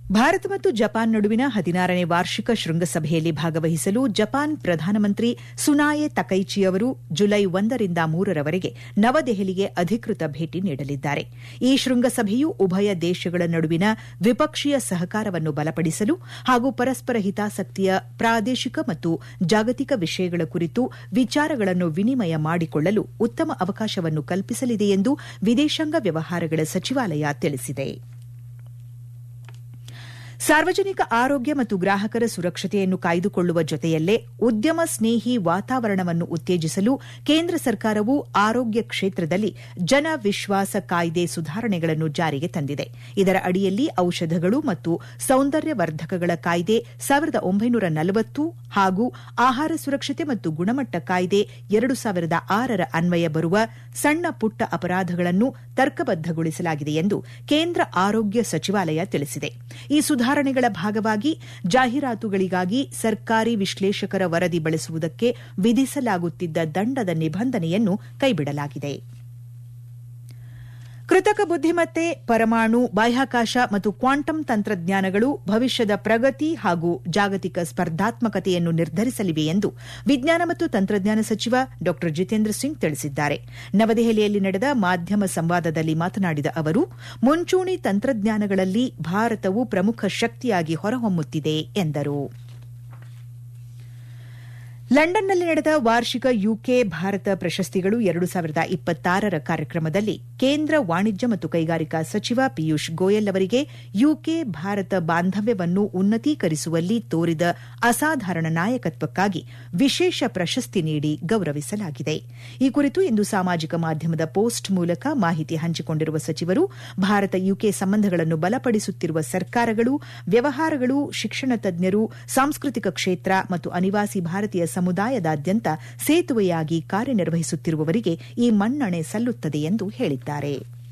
ಭಾರತ ಮತ್ತು ಜಪಾನ್ ನಡುವಿನ ಹದಿನಾರನೇ ವಾರ್ಷಿಕ ಶೃಂಗಸಭೆಯಲ್ಲಿ ಭಾಗವಹಿಸಲು ಜಪಾನ್ ಪ್ರಧಾನಮಂತ್ರಿ ಸುನಾಯೆ ತಕೈಚಿ ಅವರು ಜುಲೈ ಒಂದರಿಂದ ಮೂರರವರೆಗೆ ನವದೆಹಲಿಗೆ ಅಧಿಕೃತ ಭೇಟಿ ನೀಡಲಿದ್ದಾರೆ ಈ ಶೃಂಗಸಭೆಯು ಉಭಯ ದೇಶಗಳ ನಡುವಿನ ದ್ವಿಪಕ್ಷೀಯ ಸಹಕಾರವನ್ನು ಬಲಪಡಿಸಲು ಹಾಗೂ ಪರಸ್ಪರ ಹಿತಾಸಕ್ತಿಯ ಪ್ರಾದೇಶಿಕ ಮತ್ತು ಜಾಗತಿಕ ವಿಷಯಗಳ ಕುರಿತು ವಿಚಾರಗಳನ್ನು ವಿನಿಮಯ ಮಾಡಿಕೊಳ್ಳಲು ಉತ್ತಮ ಅವಕಾಶವನ್ನು ಕಲ್ಪಿಸಲಿದೆ ಎಂದು ವಿದೇಶಾಂಗ ವ್ಯವಹಾರಗಳ ಸಚಿವಾಲಯ ತಿಳಿಸಿದೆ ಸಾರ್ವಜನಿಕ ಆರೋಗ್ಯ ಮತ್ತು ಗ್ರಾಹಕರ ಸುರಕ್ಷತೆಯನ್ನು ಕಾಯ್ದುಕೊಳ್ಳುವ ಜೊತೆಯಲ್ಲೇ ಉದ್ಯಮ ಸ್ನೇಹಿ ವಾತಾವರಣವನ್ನು ಉತ್ತೇಜಿಸಲು ಕೇಂದ್ರ ಸರ್ಕಾರವು ಆರೋಗ್ಯ ಕ್ಷೇತ್ರದಲ್ಲಿ ಜನ ವಿಶ್ವಾಸ ಕಾಯ್ದೆ ಸುಧಾರಣೆಗಳನ್ನು ಜಾರಿಗೆ ತಂದಿದೆ ಇದರ ಅಡಿಯಲ್ಲಿ ಔಷಧಗಳು ಮತ್ತು ಸೌಂದರ್ಯವರ್ಧಕಗಳ ಕಾಯ್ದೆ ಸಾವಿರದ ಒಂಬೈನೂರ ನಲವತ್ತು ಹಾಗೂ ಆಹಾರ ಸುರಕ್ಷತೆ ಮತ್ತು ಗುಣಮಟ್ಟ ಕಾಯ್ದೆ ಎರಡು ಸಾವಿರದ ಆರರ ಅನ್ವಯ ಬರುವ ಸಣ್ಣ ಪುಟ್ಟ ಅಪರಾಧಗಳನ್ನು ತರ್ಕಬದ್ದಗೊಳಿಸಲಾಗಿದೆ ಎಂದು ಕೇಂದ್ರ ಆರೋಗ್ಯ ಸಚಿವಾಲಯ ತಿಳಿಸಿದೆ ಈ ಸುಧಾರಣೆಗಳ ಭಾಗವಾಗಿ ಜಾಹೀರಾತುಗಳಿಗಾಗಿ ಸರ್ಕಾರಿ ವಿಶ್ಲೇಷಕರ ವರದಿ ಬಳಸುವುದಕ್ಕೆ ವಿಧಿಸಲಾಗುತ್ತಿದ್ದ ದಂಡದ ನಿಬಂಧನೆಯನ್ನು ಕೈಬಿಡಲಾಗಿದೆ ಕೃತಕ ಬುದ್ದಿಮತ್ತೆ ಪರಮಾಣು ಬಾಹ್ಯಾಕಾಶ ಮತ್ತು ಕ್ವಾಂಟಮ್ ತಂತ್ರಜ್ಞಾನಗಳು ಭವಿಷ್ಯದ ಪ್ರಗತಿ ಹಾಗೂ ಜಾಗತಿಕ ಸ್ಪರ್ಧಾತ್ಮಕತೆಯನ್ನು ನಿರ್ಧರಿಸಲಿವೆ ಎಂದು ವಿಜ್ಞಾನ ಮತ್ತು ತಂತ್ರಜ್ಞಾನ ಸಚಿವ ಡಾ ಜಿತೇಂದ್ರ ಸಿಂಗ್ ತಿಳಿಸಿದ್ದಾರೆ ನವದೆಹಲಿಯಲ್ಲಿ ನಡೆದ ಮಾಧ್ಯಮ ಸಂವಾದದಲ್ಲಿ ಮಾತನಾಡಿದ ಅವರು ಮುಂಚೂಣಿ ತಂತ್ರಜ್ಞಾನಗಳಲ್ಲಿ ಭಾರತವು ಪ್ರಮುಖ ಶಕ್ತಿಯಾಗಿ ಹೊರಹೊಮ್ಮುತ್ತಿದೆ ಎಂದರು ಲಂಡನ್ನಲ್ಲಿ ನಡೆದ ವಾರ್ಷಿಕ ಯುಕೆ ಭಾರತ ಪ್ರಶಸ್ತಿಗಳು ಎರಡು ಸಾವಿರದ ಇಪ್ಪತ್ತಾರರ ಕಾರ್ಯಕ್ರಮದಲ್ಲಿ ಕೇಂದ್ರ ವಾಣಿಜ್ಯ ಮತ್ತು ಕೈಗಾರಿಕಾ ಸಚಿವ ಪಿಯೂಷ್ ಗೋಯಲ್ ಅವರಿಗೆ ಯುಕೆ ಭಾರತ ಬಾಂಧವ್ಯವನ್ನು ಉನ್ನತೀಕರಿಸುವಲ್ಲಿ ತೋರಿದ ಅಸಾಧಾರಣ ನಾಯಕತ್ವಕ್ಕಾಗಿ ವಿಶೇಷ ಪ್ರಶಸ್ತಿ ನೀಡಿ ಗೌರವಿಸಲಾಗಿದೆ ಈ ಕುರಿತು ಇಂದು ಸಾಮಾಜಿಕ ಮಾಧ್ಯಮದ ಪೋಸ್ಟ್ ಮೂಲಕ ಮಾಹಿತಿ ಹಂಚಿಕೊಂಡಿರುವ ಸಚಿವರು ಭಾರತ ಯುಕೆ ಸಂಬಂಧಗಳನ್ನು ಬಲಪಡಿಸುತ್ತಿರುವ ಸರ್ಕಾರಗಳು ವ್ಯವಹಾರಗಳು ಶಿಕ್ಷಣ ತಜ್ಞರು ಸಾಂಸ್ಕೃತಿಕ ಕ್ಷೇತ್ರ ಮತ್ತು ಅನಿವಾಸಿ ಭಾರತೀಯ ಸಮುದಾಯದಾದ್ಯಂತ ಸೇತುವೆಯಾಗಿ ಕಾರ್ಯನಿರ್ವಹಿಸುತ್ತಿರುವವರಿಗೆ ಈ ಮನ್ನಣೆ ಸಲ್ಲುತ್ತದೆ ಎಂದು ಹೇಳಿದ್ದಾರೆ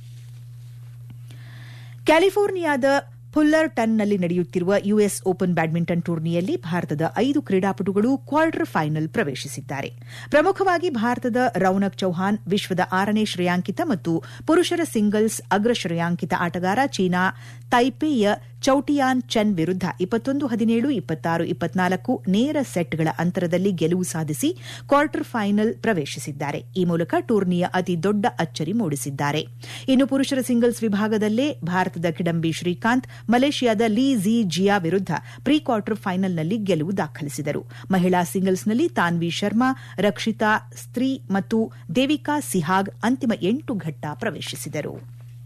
ಕ್ಯಾಲಿಫೋರ್ನಿಯಾದ ಫುಲ್ಲರ್ಟನ್ನಲ್ಲಿ ನಡೆಯುತ್ತಿರುವ ಯುಎಸ್ ಓಪನ್ ಬ್ಯಾಡ್ಮಿಂಟನ್ ಟೂರ್ನಿಯಲ್ಲಿ ಭಾರತದ ಐದು ಕ್ರೀಡಾಪಟುಗಳು ಕ್ವಾರ್ಟರ್ ಫೈನಲ್ ಪ್ರವೇಶಿಸಿದ್ದಾರೆ ಪ್ರಮುಖವಾಗಿ ಭಾರತದ ರೌನಕ್ ಚೌಹಾನ್ ವಿಶ್ವದ ಆರನೇ ಶ್ರೇಯಾಂಕಿತ ಮತ್ತು ಪುರುಷರ ಸಿಂಗಲ್ಸ್ ಅಗ್ರ ಶ್ರೇಯಾಂಕಿತ ಆಟಗಾರ ಚೀನಾ ತೈಪೇಯ ಚೌಟಿಯಾನ್ ಚೆನ್ ವಿರುದ್ಧ ಇಪ್ಪತ್ತೊಂದು ಹದಿನೇಳು ಇಪ್ಪತ್ತಾರು ಇಪ್ಪತ್ನಾಲ್ಕು ನೇರ ಸೆಟ್ಗಳ ಅಂತರದಲ್ಲಿ ಗೆಲುವು ಸಾಧಿಸಿ ಕ್ವಾರ್ಟರ್ ಫೈನಲ್ ಪ್ರವೇಶಿಸಿದ್ದಾರೆ ಈ ಮೂಲಕ ಟೂರ್ನಿಯ ಅತಿ ದೊಡ್ಡ ಅಚ್ಚರಿ ಮೂಡಿಸಿದ್ದಾರೆ ಇನ್ನು ಪುರುಷರ ಸಿಂಗಲ್ಸ್ ವಿಭಾಗದಲ್ಲೇ ಭಾರತದ ಕಿಡಂಬಿ ಶ್ರೀಕಾಂತ್ ಮಲೇಷಿಯಾದ ಲೀ ಝಿ ಜಿಯಾ ವಿರುದ್ಧ ಪ್ರೀ ಕ್ವಾರ್ಟರ್ ಫೈನಲ್ನಲ್ಲಿ ಗೆಲುವು ದಾಖಲಿಸಿದರು ಮಹಿಳಾ ಸಿಂಗಲ್ಸ್ನಲ್ಲಿ ತಾನ್ವಿ ಶರ್ಮಾ ರಕ್ಷಿತಾ ಸ್ತ್ರೀ ಮತ್ತು ದೇವಿಕಾ ಸಿಹಾಗ್ ಅಂತಿಮ ಎಂಟು ಘಟ್ಟ ಪ್ರವೇಶಿಸಿದರು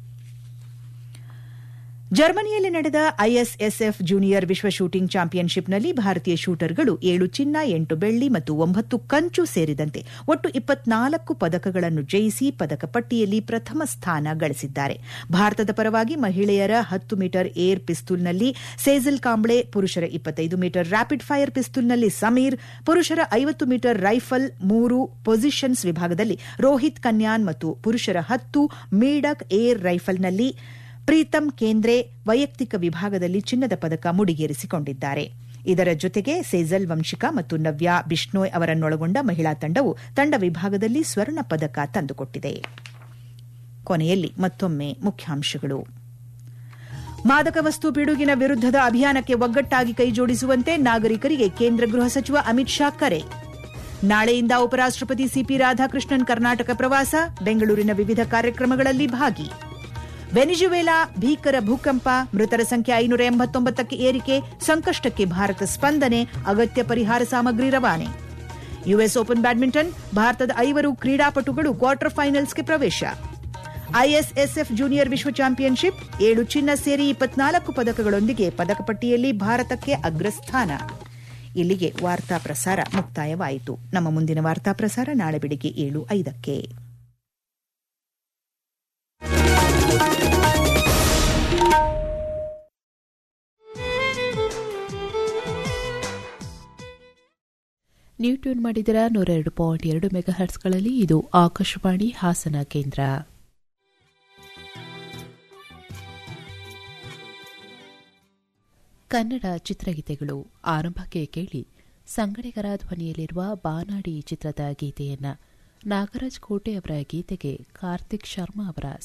ಜರ್ಮನಿಯಲ್ಲಿ ನಡೆದ ಐಎಸ್ಎಸ್ಎಫ್ ಜೂನಿಯರ್ ವಿಶ್ವ ಶೂಟಿಂಗ್ ಚಾಂಪಿಯನ್ಶಿಪ್ನಲ್ಲಿ ಭಾರತೀಯ ಶೂಟರ್ಗಳು ಏಳು ಚಿನ್ನ ಎಂಟು ಬೆಳ್ಳಿ ಮತ್ತು ಒಂಬತ್ತು ಕಂಚು ಸೇರಿದಂತೆ ಒಟ್ಟು ಇಪ್ಪತ್ನಾಲ್ಕು ಪದಕಗಳನ್ನು ಜಯಿಸಿ ಪದಕ ಪಟ್ಟಿಯಲ್ಲಿ ಪ್ರಥಮ ಸ್ಥಾನ ಗಳಿಸಿದ್ದಾರೆ ಭಾರತದ ಪರವಾಗಿ ಮಹಿಳೆಯರ ಹತ್ತು ಮೀಟರ್ ಏರ್ ಪಿಸ್ತೂಲ್ನಲ್ಲಿ ಸೇಜಲ್ ಕಾಂಬ್ಳೆ ಪುರುಷರ ಇಪ್ಪತ್ತೈದು ಮೀಟರ್ ರ್ಯಾಪಿಡ್ ಫೈರ್ ಪಿಸ್ತೂಲ್ನಲ್ಲಿ ಸಮೀರ್ ಪುರುಷರ ಐವತ್ತು ಮೀಟರ್ ರೈಫಲ್ ಮೂರು ಪೊಸಿಷನ್ಸ್ ವಿಭಾಗದಲ್ಲಿ ರೋಹಿತ್ ಕನ್ಯಾನ್ ಮತ್ತು ಪುರುಷರ ಹತ್ತು ಮೀಡಕ್ ಏರ್ ರೈಫಲ್ನಲ್ಲಿ ಪ್ರೀತಂ ಕೇಂದ್ರೆ ವೈಯಕ್ತಿಕ ವಿಭಾಗದಲ್ಲಿ ಚಿನ್ನದ ಪದಕ ಮುಡಿಗೇರಿಸಿಕೊಂಡಿದ್ದಾರೆ ಇದರ ಜೊತೆಗೆ ಸೇಜಲ್ ವಂಶಿಕಾ ಮತ್ತು ನವ್ಯಾ ಬಿಷ್ಣೋಯ್ ಅವರನ್ನೊಳಗೊಂಡ ಮಹಿಳಾ ತಂಡವು ತಂಡ ವಿಭಾಗದಲ್ಲಿ ಸ್ವರ್ಣ ಪದಕ ತಂದುಕೊಟ್ಟಿದೆ ಕೊನೆಯಲ್ಲಿ ಮತ್ತೊಮ್ಮೆ ಮುಖ್ಯಾಂಶಗಳು ಮಾದಕ ವಸ್ತು ಪಿಡುಗಿನ ವಿರುದ್ದದ ಅಭಿಯಾನಕ್ಕೆ ಒಗ್ಗಟ್ಟಾಗಿ ಕೈಜೋಡಿಸುವಂತೆ ನಾಗರಿಕರಿಗೆ ಕೇಂದ್ರ ಗೃಹ ಸಚಿವ ಅಮಿತ್ ಶಾ ಕರೆ ನಾಳೆಯಿಂದ ಉಪರಾಷ್ಟಪತಿ ಸಿಪಿ ರಾಧಾಕೃಷ್ಣನ್ ಕರ್ನಾಟಕ ಪ್ರವಾಸ ಬೆಂಗಳೂರಿನ ವಿವಿಧ ಕಾರ್ಯಕ್ರಮಗಳಲ್ಲಿ ಭಾಗಿ ವೆನಿಜುವೆಲಾ ಭೀಕರ ಭೂಕಂಪ ಮೃತರ ಸಂಖ್ಯೆ ಐನೂರ ಎಂಬತ್ತೊಂಬತ್ತಕ್ಕೆ ಏರಿಕೆ ಸಂಕಷ್ಟಕ್ಕೆ ಭಾರತ ಸ್ಪಂದನೆ ಅಗತ್ಯ ಪರಿಹಾರ ಸಾಮಗ್ರಿ ರವಾನೆ ಯುಎಸ್ ಓಪನ್ ಬ್ಯಾಡ್ಮಿಂಟನ್ ಭಾರತದ ಐವರು ಕ್ರೀಡಾಪಟುಗಳು ಕ್ವಾರ್ಟರ್ ಫೈನಲ್ಸ್ಗೆ ಪ್ರವೇಶ ಐಎಸ್ಎಸ್ಎಫ್ ಜೂನಿಯರ್ ವಿಶ್ವ ಚಾಂಪಿಯನ್ಶಿಪ್ ಏಳು ಚಿನ್ನ ಸೇರಿ ಇಪ್ಪತ್ನಾಲ್ಕು ಪದಕಗಳೊಂದಿಗೆ ಪದಕ ಪಟ್ಟಿಯಲ್ಲಿ ಭಾರತಕ್ಕೆ ಅಗ್ರಸ್ಥಾನ ಇಲ್ಲಿಗೆ ವಾರ್ತಾ ಪ್ರಸಾರ ಮುಕ್ತಾಯವಾಯಿತು ನಮ್ಮ ಮುಂದಿನ ವಾರ್ತಾ ಪ್ರಸಾರ ನಾಳೆ ಬೆಳಿಗ್ಗೆ ಏಳು ಐದಕ್ಕೆ ನೀವು ಟ್ಯೂನ್ ಮಾಡಿದಿರ ನೂರ ಎರಡು ಪಾಯಿಂಟ್ ಎರಡು ಮೆಗಾ ಹರ್ಟ್ಸ್ಗಳಲ್ಲಿ ಇದು ಆಕಾಶವಾಣಿ ಹಾಸನ ಕೇಂದ್ರ ಕನ್ನಡ ಚಿತ್ರಗೀತೆಗಳು ಆರಂಭಕ್ಕೆ ಕೇಳಿ ಸಂಗಡಿಗರ ಧ್ವನಿಯಲ್ಲಿರುವ ಬಾನಾಡಿ ಚಿತ್ರದ ಗೀತೆಯನ್ನ ನಾಗರಾಜ್ ಕೋಟೆ ಅವರ ಗೀತೆಗೆ ಕಾರ್ತಿಕ್ ಶರ್ಮಾ ಅವರ